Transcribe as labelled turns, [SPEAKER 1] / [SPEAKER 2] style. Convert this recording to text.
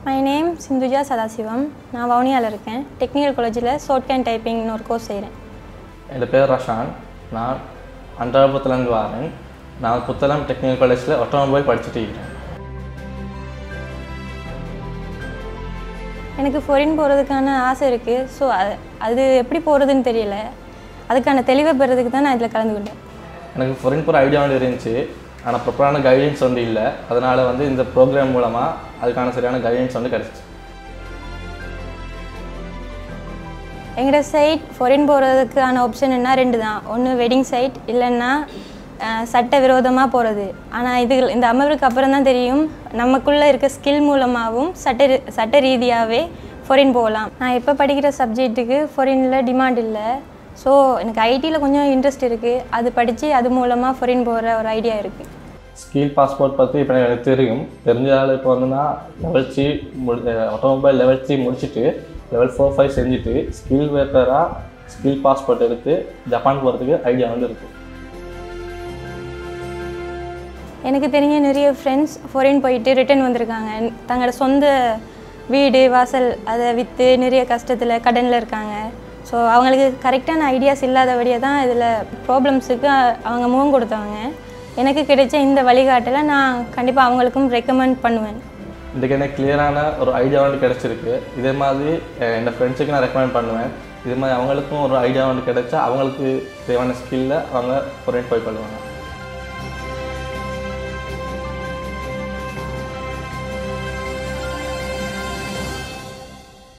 [SPEAKER 1] my name Sindhuja Sadasivam நான் வவுனியாவில் இருக்கேன் டெக்னிக்கல் காலேஜில் ஷார்ட் அண்ட் டைப்பிங்னு ஒரு கோர்ஸ் செய்கிறேன்
[SPEAKER 2] என் பேர் ரஷான் நான் அன்றாபுரத்துலேருந்து வரேன் நான் புத்தளம் டெக்னிக்கல் காலேஜில் ஆட்டோமொபைல் படிச்சுட்டு இருக்கிறேன்
[SPEAKER 1] எனக்கு ஃபாரின் போகிறதுக்கான ஆசை இருக்குது ஸோ அது அது எப்படி போகிறதுன்னு தெரியல அதுக்கான தெளிவை பெறதுக்கு தான் நான் இதில் கலந்துக்கிட்டேன்
[SPEAKER 2] எனக்கு ஃபாரின் போகிற ஐடியா ஒன்று இருந்துச்சு ஆனால் ப்ராப்பரான கைடன்ஸ் வந்து இல்லை அதனால் வந்து இந்த ப்ரோக்ராம் மூலமாக அதுக்கான சரியான கைடன்ஸ் வந்து கிடச்சிச்சு
[SPEAKER 1] எங்களோட சைட் ஃபாரின் போகிறதுக்கான ஆப்ஷன் என்ன ரெண்டு தான் ஒன்று வெட்டிங் சைட் இல்லைன்னா அஹ், சட்ட விரோதமாக போகிறது ஆனால் இது இந்த அமர்வுக்கு அப்புறம் தான் தெரியும் நமக்குள்ளே இருக்க ஸ்கில் மூலமாகவும் சட்ட ரீ- சட்ட ரீதியாகவே ஃபாரின் போகலாம் நான் இப்போ படிக்கிற சப்ஜெக்ட்டுக்கு ஃபாரினில் டிமாண்ட் இல்லை ஸோ எனக்கு ஐடியில் கொஞ்சம் இன்ட்ரெஸ்ட் இருக்குது அது படித்து அது மூலமாக ஃபாரின் போகிற ஒரு ஐடியா இருக்குது
[SPEAKER 2] ஸ்கில் பாஸ்போர்ட் பற்றி இப்போ எனக்கு தெரியும் தெரிஞ்சாலும் இப்போ வந்துன்னா லெவல் த்ரீ முடி ஆட்டோமொபைல் லெவல் த்ரீ முடிச்சுட்டு லெவல் ஃபோர் ஃபைவ் செஞ்சுட்டு ஸ்கில் வேக்கராக ஸ்கில் பாஸ்போர்ட் எடுத்து ஜப்பான் போகிறதுக்கு ஐடியா வந்து இருக்குது
[SPEAKER 1] எனக்கு தெரிஞ்ச நிறைய ஃப்ரெண்ட்ஸ் ஃபாரின் போயிட்டு ரிட்டர்ன் வந்திருக்காங்க தங்களோட சொந்த வீடு வாசல் அதை விற்று நிறைய கஷ்டத்தில் கடனில் இருக்காங்க ஸோ அவங்களுக்கு கரெக்டான ஐடியாஸ் இல்லாதபடியாக தான் இதில் ப்ராப்ளம்ஸுக்கு அவங்க முகம் கொடுத்தவங்க எனக்கு கிடைச்ச இந்த வழிகாட்டலை நான் கண்டிப்பாக அவங்களுக்கும் ரெக்கமெண்ட் பண்ணுவேன்
[SPEAKER 2] இதுக்கு எனக்கு கிளியரான ஒரு ஐடியா வந்து கிடச்சிருக்கு இதே மாதிரி அஹ், என் ஃப்ரெண்ட்ஸுக்கு நான் ரெக்கமெண்ட் பண்ணுவேன் இது மாதிரி அவங்களுக்கும் ஒரு ஐடியா வந்து கிடைச்சா அவங்களுக்கு தேவையான ஸ்கில்ல அவங்க ஃபாரின் போய் பண்ணுவாங்க